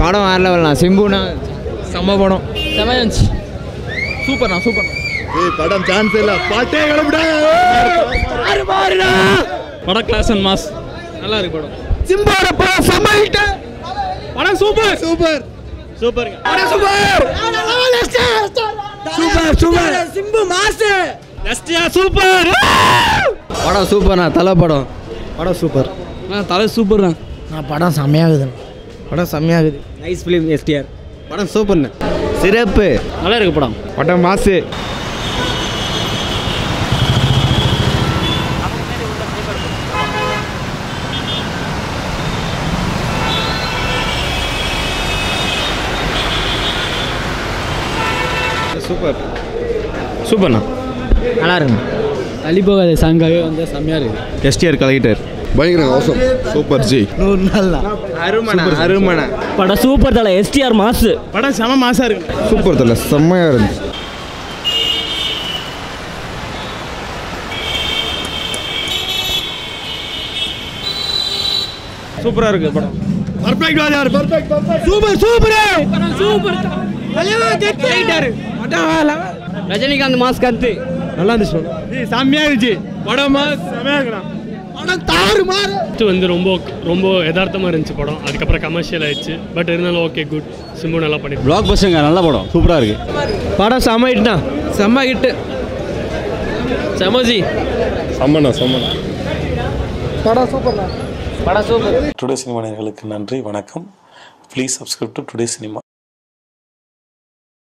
படம் வேற லெவல்ண்ணா சிம்புனா செம்ம படம் செமையா இருந்துச்சு சூப்பர்ண்ணா சூப்பர் ஏய் படம் சான்ஸ் இல்ல பாட்டே கிளம்பிடா படம் கிளாஸ் அண்ட் மாஸ் நல்லா இருக்கு படம் சிம்போட படம் செம்ம ஹிட் படம் சூப்பர் சூப்பர் சூப்பர் படம் super super super Simbu mass ஜஸ்டியா சூப்பர் படம் சூப்பர்ண்ணா தலை படம் படம் சூப்பர் தலை சூப்பர் தான் படம் செம்மையாகுது படம் செம்மையாகுது நைஸ் ஃபிலிம் எஸ்டிஆர் படம் சூப்பர்ண்ணா சிறப்பு நல்லா இருக்கு படம் படம் மாசு சூப்பர் சூப்பர்ண்ணா நல்லா இருக்குண்ணா தள்ளி போகாத சாங்காகவே வந்து செம்மையா இருக்கு எஸ்டிஆர் கலெக்டர் பயங்கர அவசரம் சூப்பர் ஜி நூறு நாள் அருமணா அருமணா படம் சூப்பர் தலை எஸ்டிஆர் மாஸ் படம் செம மாசா இருக்கு சூப்பர் தல செம்மையா இருந்துச்சு சூப்பரா இருக்கு படம் perfect Warrier perfect perfect super super super Rajinikanth mass கத்து நல்லா இருந்துச்சு செம்மையா இருந்துச்சு படம் மாஸ் செம்மையா இருக்குடா படம் தாறு மாறு ஃபஸ்ட்டு வந்து ரொம்ப ரொம்ப யதார்த்தமாக இருந்துச்சு படம் அதுக்கப்புறம் கமர்ஷியல் ஆயிடுச்சு பட் இருந்தாலும் ஓகே குட் சிம்பு நல்லா பண்ணி பிளாக் பஸ்ஸுங்க நல்ல படம் சூப்பரா இருக்கு படம் செம்ம ஹிட்னா செம்ம ஹிட்டு செமஜி சம்மண்ணா சம்மண்ணா டுடே சினிமா நேயர்களுக்கு நன்றி வணக்கம் please subscribe to Today cinema